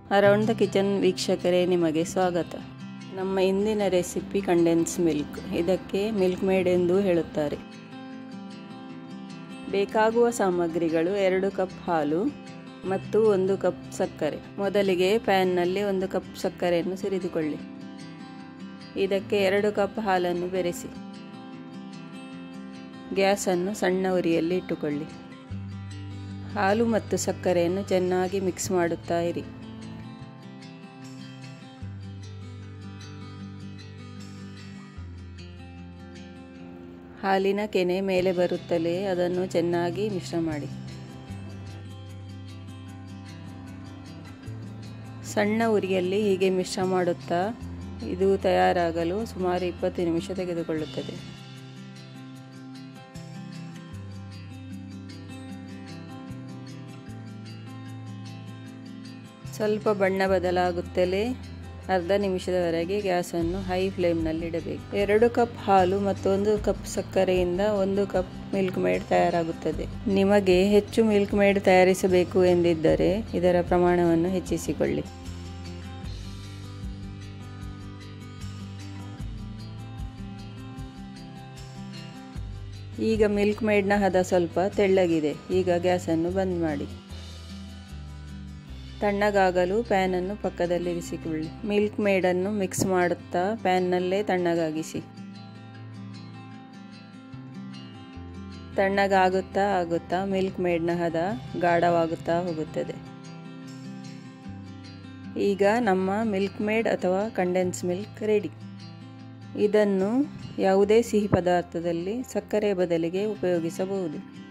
around the kitchen ವೀಕ್ಷಕರೇ ನಿಮಗೆ ಸ್ವಾಗತ ನಮ್ಮ ಇಂದಿನ ರೆಸಿಪಿ ಕಂಡೆನ್ಸ್ ಮಿಲ್ಕ್ ಇದಕ್ಕೆ ಮಿಲ್ಕ್ ಮೇಡ್ ಎಂದು ಹೇಳುತ್ತಾರೆ ಬೇಕಾಗುವ ಸಾಮಗ್ರಿಗಳು ಎರಡು ಕಪ್ ಹಾಲು ಮತ್ತು ಒಂದು ಕಪ್ ಸಕ್ಕರೆ ಮೊದಲಿಗೆ ಪ್ಯಾನ್ನಲ್ಲಿ ಒಂದು ಕಪ್ ಸಕ್ಕರೆಯನ್ನು ಸುರಿದುಕೊಳ್ಳಿ ಇದಕ್ಕೆ ಎರಡು ಕಪ್ ಹಾಲನ್ನು ಬೆರೆಸಿ ಗ್ಯಾಸನ್ನು ಸಣ್ಣ ಉರಿಯಲ್ಲಿ ಇಟ್ಟುಕೊಳ್ಳಿ ಹಾಲು ಮತ್ತು ಸಕ್ಕರೆಯನ್ನು ಚೆನ್ನಾಗಿ ಮಿಕ್ಸ್ ಮಾಡುತ್ತಾ ಇರಿ ಹಾಲಿನ ಕೆನೆ ಮೇಲೆ ಬರುತ್ತಲೇ ಅದನ್ನು ಚೆನ್ನಾಗಿ ಮಿಶ್ರ ಮಾಡಿ ಸಣ್ಣ ಉರಿಯಲ್ಲಿ ಹೀಗೆ ಮಿಶ್ರ ಮಾಡುತ್ತಾ ಇದು ತಯಾರಾಗಲು ಸುಮಾರು ಇಪ್ಪತ್ತು ನಿಮಿಷ ತೆಗೆದುಕೊಳ್ಳುತ್ತದೆ ಸ್ವಲ್ಪ ಬಣ್ಣ ಬದಲಾಗುತ್ತಲೇ ಅರ್ಧ ನಿಮಿಷದವರೆಗೆ ಗ್ಯಾಸನ್ನು ಹೈ ಫ್ಲೇಮ್ನಲ್ಲಿಡಬೇಕು ಎರಡು ಕಪ್ ಹಾಲು ಮತ್ತು ಒಂದು ಕಪ್ ಸಕ್ಕರೆಯಿಂದ ಒಂದು ಕಪ್ ಮಿಲ್ಕ್ ಮೇಡ್ ತಯಾರಾಗುತ್ತದೆ ನಿಮಗೆ ಹೆಚ್ಚು ಮಿಲ್ಕ್ ಮೇಡ್ ತಯಾರಿಸಬೇಕು ಎಂದಿದ್ದರೆ ಇದರ ಪ್ರಮಾಣವನ್ನು ಹೆಚ್ಚಿಸಿಕೊಳ್ಳಿ ಈಗ ಮಿಲ್ಕ್ ಮೇಡ್ನ ಹದ ಸ್ವಲ್ಪ ತೆಳ್ಳಗಿದೆ ಈಗ ಗ್ಯಾಸನ್ನು ಬಂದ್ ಮಾಡಿ ತಣ್ಣಗಾಗಲು ಪ್ಯಾನನ್ನು ಪಕ್ಕದಲ್ಲಿರಿಸಿಕೊಳ್ಳಿ ಮಿಲ್ಕ್ ಮೇಡನ್ನು ಮಿಕ್ಸ್ ಮಾಡುತ್ತಾ ಪ್ಯಾನ್ನಲ್ಲೇ ತಣ್ಣಗಾಗಿಸಿ ತಣ್ಣಗಾಗುತ್ತಾ ಆಗುತ್ತಾ ಮಿಲ್ಕ್ ಮೇಡ್ನ ಹದ ಗಾಢವಾಗುತ್ತಾ ಹೋಗುತ್ತದೆ ಈಗ ನಮ್ಮ ಮಿಲ್ಕ್ ಮೇಡ್ ಅಥವಾ ಕಂಡೆನ್ಸ್ ಮಿಲ್ಕ್ ರೆಡಿ ಇದನ್ನು ಯಾವುದೇ ಸಿಹಿ ಪದಾರ್ಥದಲ್ಲಿ ಸಕ್ಕರೆ ಬದಲಿಗೆ ಉಪಯೋಗಿಸಬಹುದು